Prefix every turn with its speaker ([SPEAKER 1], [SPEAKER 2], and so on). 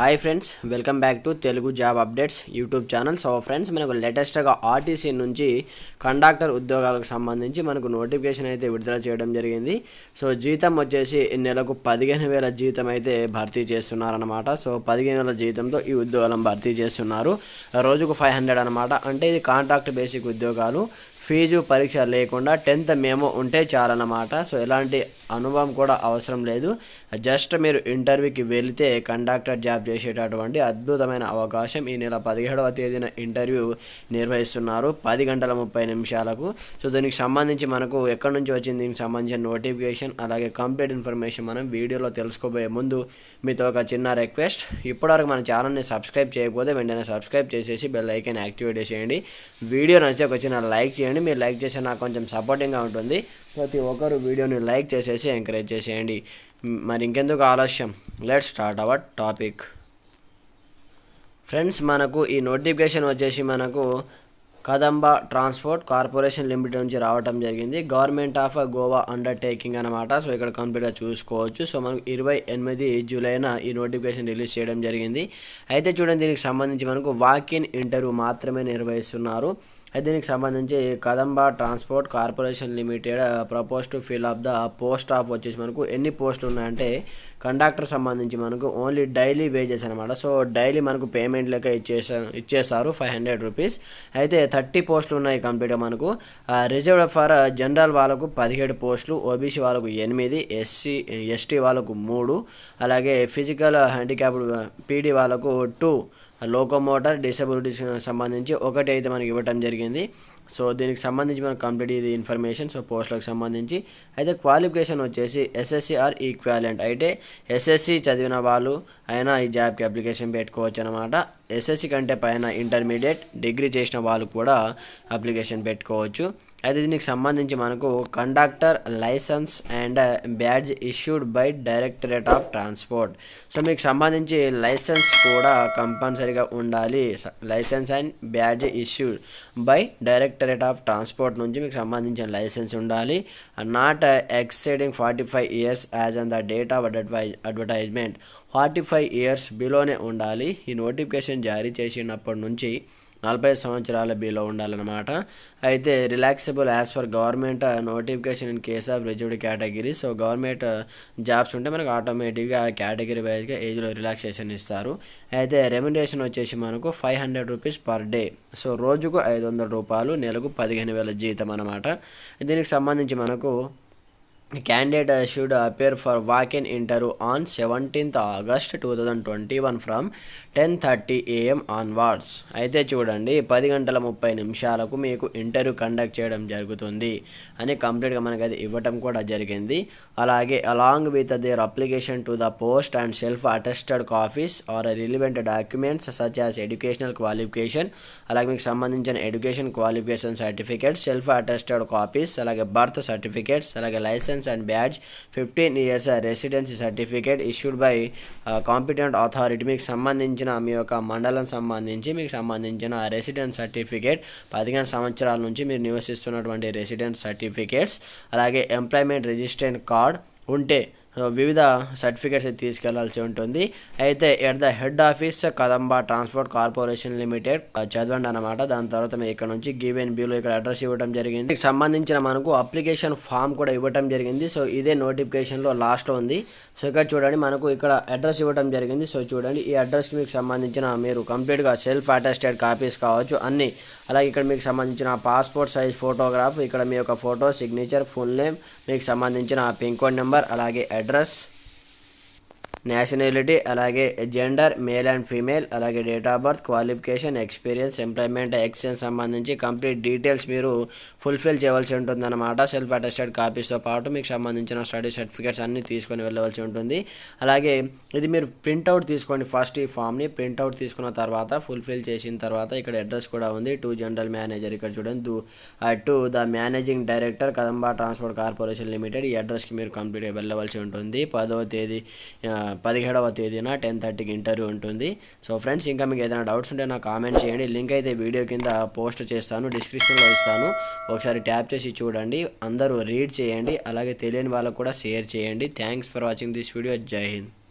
[SPEAKER 1] hi friends welcome back to Telugu job updates YouTube channel so friends మనకు లేటెస్ట్గా RTC నుంచి conductor ఉద్యోగాలకు సంబంధించి మనకు నోటిఫికేషన్ అయితే విడుదల చేయడం జరిగింది సో జీతం వచ్చేసి నెలకు పదిహేను వేల జీతం అయితే భర్తీ చేస్తున్నారన్నమాట సో పదిహేను వేల జీతంతో ఈ ఉద్యోగాలను భర్తీ చేస్తున్నారు రోజుకు ఫైవ్ హండ్రెడ్ అనమాట అంటే ఇది కాంట్రాక్ట్ బేసిక్ ఉద్యోగాలు ఫీజు పరీక్ష లేకుండా టెన్త్ మేమో ఉంటే చాలన్నమాట సో ఎలాంటి అనుభవం కూడా అవసరం లేదు జస్ట్ మీరు ఇంటర్వ్యూకి వెళితే కండక్టర్ జాబ్ చేసేటటువంటి అద్భుతమైన అవకాశం ఈ నెల పదిహేడవ తేదీన ఇంటర్వ్యూ నిర్వహిస్తున్నారు పది గంటల ముప్పై నిమిషాలకు సో దీనికి సంబంధించి మనకు ఎక్కడి నుంచి వచ్చింది దీనికి సంబంధించిన నోటిఫికేషన్ అలాగే కంప్లీట్ ఇన్ఫర్మేషన్ మనం వీడియోలో తెలుసుకోబోయే ముందు మీతో ఒక చిన్న రిక్వెస్ట్ ఇప్పటివరకు మన ఛానల్ని సబ్స్క్రైబ్ చేయకపోతే వెంటనే సబ్స్క్రైబ్ చేసేసి బెల్ ఐకాన్ యాక్టివేట్ చేసేయండి వీడియో నచ్చితే ఒక చిన్న లైక్ చేయండి మీరు లైక్ చేస్తే నాకు కొంచెం సపోర్టింగ్గా ఉంటుంది ప్రతి ఒక్కరు వీడియోని లైక్ చేసేసి ఎంకరేజ్ చేసేయండి మ్, మరి ఇంకెందుకు ఆలస్యం let start our topic friends మనకు ఈ నోటిఫికేషన్ వచ్చేసి మనకు కదంబ ట్రాన్స్పోర్ట్ కార్పొరేషన్ లిమిటెడ్ నుంచి రావటం జరిగింది గవర్నమెంట్ ఆఫ్ గోవా అండర్టేకింగ్ అనమాట సో ఇక్కడ కంప్లీట్గా చూసుకోవచ్చు సో మనకు ఇరవై ఎనిమిది జూలైన ఈ నోటిఫికేషన్ రిలీజ్ చేయడం జరిగింది అయితే చూడండి దీనికి సంబంధించి మనకు వాక్ ఇన్ ఇంటర్వ్యూ మాత్రమే నిర్వహిస్తున్నారు అయితే దీనికి సంబంధించి Kadamba transport corporation limited propose to fill up the post of వచ్చేసి మనకు ఎన్ని పోస్టులు ఉన్నాయంటే కండక్టర్ సంబంధించి మనకు ఓన్లీ డైలీ వేజెస్ అనమాట సో డైలీ మనకు పేమెంట్ లెక్క ఇచ్చేసా ఇచ్చేస్తారు ఫైవ్ హండ్రెడ్ రూపీస్ అయితే థర్టీ పోస్టులు ఉన్నాయి కంప్లీట్గా మనకు రిజర్వ్డ్ ఫర్ జనరల్ వాళ్ళకు పదిహేడు పోస్టులు ఓబీసీ వాళ్ళకు ఎనిమిది ఎస్సీ ఎస్టీ వాళ్ళకు మూడు అలాగే ఫిజికల్ హ్యాండిక్యాప్డ్ పీడీ వాళ్ళకు టూ లోకోమోటర్ డిసబిలిటీస్ సంబంధించి ఒకటి అయితే మనకి ఇవ్వటం జరిగింది సో దీనికి సంబంధించి మనకు కంప్లీట్ ఇది ఇన్ఫర్మేషన్ సో పోస్టులకు సంబంధించి అయితే క్వాలిఫికేషన్ వచ్చేసి ఎస్ఎస్సి ఆర్ ఈక్వాలెంట్ అయితే ఎస్ఎస్సి చదివిన వాళ్ళు అయినా ఈ జాబ్కి అప్లికేషన్ పెట్టుకోవచ్చు అనమాట ఎస్ఎస్సి కంటే పైన ఇంటర్మీడియట్ డిగ్రీ చేసిన వాళ్ళు కూడా అప్లికేషన్ పెట్టుకోవచ్చు అయితే దీనికి సంబంధించి మనకు conductor license and badge issued by directorate of transport so మీకు సంబంధించి లైసెన్స్ కూడా కంపల్సరీగా ఉండాలి license and badge issued by directorate of transport నుంచి మీకు సంబంధించిన లైసెన్స్ ఉండాలి not exceeding forty five years as on the date of advertise advertisement forty five years బిలోనే ఉండాలి ఈ నోటిఫికేషన్ జారీ చేసినప్పటి నుంచి నలభై సంవత్సరాల బిలో ఉండాలన్నమాట అయితే relaxable as per government notification in case of reserved category so government jobs ఉంటే మనకు ఆటోమేటిక్గా కేటగిరీ వైజ్గా ఏజ్లో రిలాక్సేషన్ ఇస్తారు అయితే రెమ్యునరేషన్ వచ్చేసి మనకు five hundred rupees per day so రోజుకు ఐదు వందల రూపాయలు నెలకు పదిహేను వేల జీతం అనమాట దీనికి సంబంధించి మనకు candidate should appear for walk in interview on seventeenth August two thousand twenty one from ten thirty AM onwards అయితే చూడండి పది గంటల ముప్పై నిమిషాలకు మీకు ఇంటర్వ్యూ కండక్ట్ చేయడం జరుగుతుంది అని కంప్లీట్గా మనకి అది ఇవ్వటం కూడా జరిగింది అలాగే along with their application to the post and self attested copies or relevant documents such as educational qualification అలాగే మీకు సంబంధించిన education qualification certificate self attested copies అలాగే బర్త్ సర్టిఫికేట్స్ అలాగే license and badge fifteen years residency certificate issued by competent authority మీకు సంబంధించిన మీ యొక్క మండలం సంబంధించి మీకు సంబంధించిన రెసిడెన్స్ సర్టిఫికేట్ పదిహేను సంవత్సరాల నుంచి మీరు నివసిస్తున్నటువంటి రెసిడెన్స్ సర్టిఫికేట్స్ అలాగే ఎంప్లాయ్మెంట్ రిజిస్ట్రేషన్ కార్డ్ ఉంటే సో వివిధ సర్టిఫికేట్స్ అయితే తీసుకెళ్లాల్సి ఉంటుంది అయితే at the head office Kadamba transport corporation limited చదవండి అనమాట దాని తర్వాత మీరు ఇక్కడ నుంచి గివెన్ బిలో ఇక్కడ అడ్రస్ ఇవ్వడం జరిగింది దీనికి సంబంధించిన మనకు అప్లికేషన్ ఫామ్ కూడా ఇవ్వడం జరిగింది సో ఇదే నోటిఫికేషన్లో లాస్ట్లో ఉంది సో ఇక్కడ చూడండి మనకు ఇక్కడ అడ్రస్ ఇవ్వడం జరిగింది సో చూడండి ఈ అడ్రస్కి మీకు సంబంధించిన మీరు కంప్లీట్గా సెల్ఫ్ అటెస్టెడ్ కాపీస్ కావచ్చు అన్నీ అలాగే ఇక్కడ మీకు సంబంధించిన పాస్పోర్ట్ సైజ్ ఫోటోగ్రాఫ్ ఇక్కడ మీ యొక్క ఫోటో సిగ్నేచర్ ఫుల్ నేమ్ మీకు సంబంధించిన పిన్ కోడ్ నెంబర్ అలాగే అడ్రస్ నేషనాలిటీ అలాగే జెండర్ మేల్ అండ్ ఫీమేల్ అలాగే date of birth qualification experience employment exchange సంబంధించి కంప్లీట్ డీటెయిల్స్ మీరు ఫుల్ఫిల్ చేయవలసి ఉంటుందన్నమాట సెల్ఫ్ అటెస్టెడ్ కాపీస్తో పాటు మీకు సంబంధించిన స్టడీ సర్టిఫికేట్స్ అన్నీ తీసుకొని వెళ్ళవలసి ఉంటుంది అలాగే ఇది మీరు ప్రింట్అవుట్ తీసుకోండి ఫస్ట్ ఈ ఫామ్ని ప్రింట్అవుట్ తీసుకున్న తర్వాత ఫుల్ఫిల్ చేసిన తర్వాత ఇక్కడ అడ్రస్ కూడా ఉంది టు జనరల్ మేనేజర్ ఇక్కడ చూడండి to to the managing director Kadamba transport corporation limited ఈ అడ్రస్కి మీరు కంప్లీట్గా వెళ్ళవలసి ఉంటుంది పదవ తేదీ ఆ, పదిహేడవ తేదీన టెన్ థర్టీకి ఇంటర్వ్యూ ఉంటుంది సో ఫ్రెండ్స్ ఇంకా మీకు ఏదైనా డౌట్స్ ఉంటే నాకు కామెంట్ చేయండి లింక్ అయితే వీడియో కింద పోస్ట్ చేస్తాను డిస్క్రిప్షన్లో ఇస్తాను ఒకసారి ట్యాప్ చేసి చూడండి అందరూ రీడ్ చేయండి అలాగే తెలియని వాళ్ళకు కూడా షేర్ చేయండి thanks for watching this video Jai Hind